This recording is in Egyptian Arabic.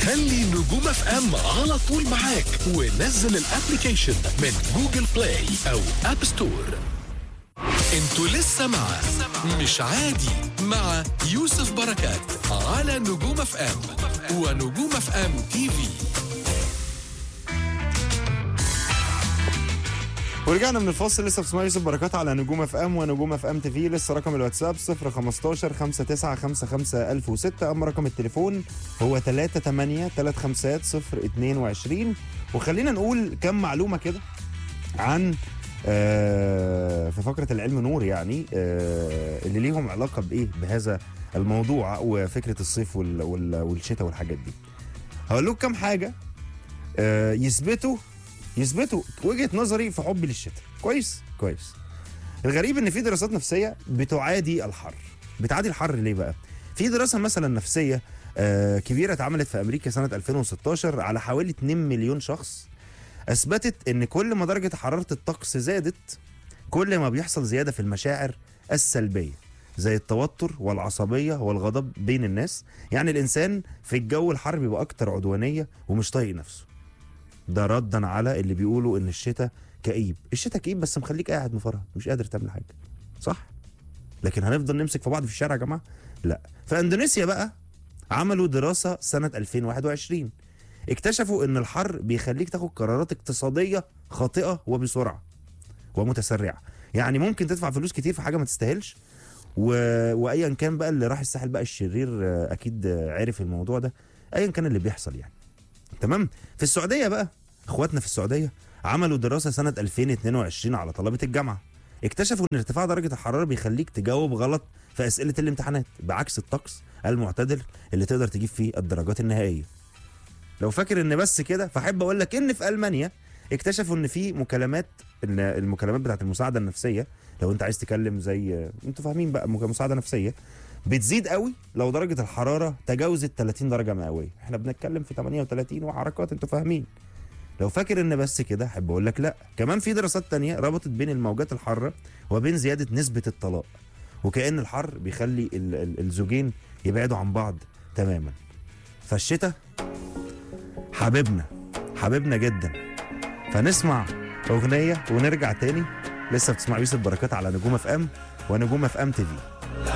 خلي نجوم اف ام على طول معاك ونزل الابليكيشن من جوجل بلاي او اب ستور انتوا لسه مع مش عادي مع يوسف بركات على نجوم اف ام ونجوم اف ام تي في ورجعنا من الفاصل لسه بتسمعوا يوسف بركات على نجوم اف ام ونجوم اف ام تي في لسه رقم الواتساب 015 5955 1006 اما رقم التليفون هو 38 35 022 وخلينا نقول كم معلومه كده عن آه في فقره العلم نور يعني آه اللي ليهم علاقه بايه بهذا الموضوع وفكره الصيف وال وال والشتاء والحاجات دي هقول لكم كم حاجه آه يثبتوا يثبتوا وجهه نظري في حبي للشتاء كويس كويس الغريب ان في دراسات نفسيه بتعادي الحر بتعادي الحر ليه بقى في دراسه مثلا نفسيه آه كبيره اتعملت في امريكا سنه 2016 على حوالي 2 مليون شخص اثبتت ان كل ما درجه حراره الطقس زادت كل ما بيحصل زياده في المشاعر السلبيه زي التوتر والعصبيه والغضب بين الناس يعني الانسان في الجو الحر بيبقى اكتر عدوانيه ومش طايق نفسه ده ردا على اللي بيقولوا ان الشتاء كئيب الشتاء كئيب بس مخليك قاعد مفرهد مش قادر تعمل حاجه صح لكن هنفضل نمسك في بعض في الشارع يا جماعه لا في اندونيسيا بقى عملوا دراسه سنه 2021 اكتشفوا ان الحر بيخليك تاخد قرارات اقتصاديه خاطئه وبسرعه ومتسرعه يعني ممكن تدفع فلوس كتير في حاجه ما تستاهلش و... وايا كان بقى اللي راح الساحل بقى الشرير آه، اكيد آه، عارف الموضوع ده ايا كان اللي بيحصل يعني تمام في السعوديه بقى اخواتنا في السعوديه عملوا دراسه سنه 2022 على طلبه الجامعه اكتشفوا ان ارتفاع درجه الحراره بيخليك تجاوب غلط في اسئله الامتحانات بعكس الطقس المعتدل اللي تقدر تجيب فيه الدرجات النهائيه لو فاكر ان بس كده فاحب اقول لك ان في المانيا اكتشفوا ان في مكالمات إن المكالمات بتاعت المساعده النفسيه لو انت عايز تكلم زي انتوا فاهمين بقى مك- مساعده نفسيه بتزيد قوي لو درجه الحراره تجاوزت 30 درجه مئويه احنا بنتكلم في 38 وحركات انتوا فاهمين لو فاكر ان بس كده احب اقول لك لا كمان في دراسات تانية ربطت بين الموجات الحاره وبين زياده نسبه الطلاق وكأن الحر بيخلي ال- ال- الزوجين يبعدوا عن بعض تماما فالشتاء حبيبنا حبيبنا جدا فنسمع اغنيه ونرجع تاني لسه بتسمع يوسف بركات على نجوم اف ام ونجوم اف ام تي في